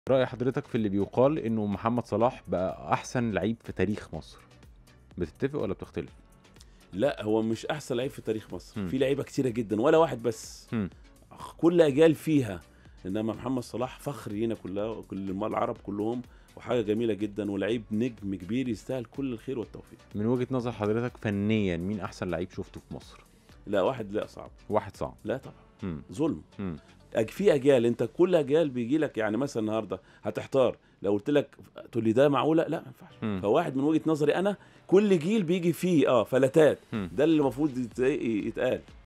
رأي حضرتك في اللي بيقال إنه محمد صلاح بقى أحسن لعيب في تاريخ مصر بتتفق ولا بتختلف؟ لا هو مش احسن لعيب في تاريخ مصر مم. في لعيبه كتيره جدا ولا واحد بس مم. كل اجيال فيها انما محمد صلاح فخر لينا كلها كل العرب كلهم وحاجه جميله جدا ولعيب نجم كبير يستاهل كل الخير والتوفيق من وجهة نظر حضرتك فنيا مين أحسن لعيب شفته في مصر؟ لا واحد لا صعب واحد صعب لا طبعا مم. ظلم مم. أج- في اجيال انت كل اجيال بيجي لك يعني مثلا النهارده هتحتار لو قلت لك تقول لي ده معقوله لا ما ينفعش مم. فواحد من وجهه نظري انا كل جيل بيجي فيه اه فلتات مم. ده اللي المفروض يت- يتقال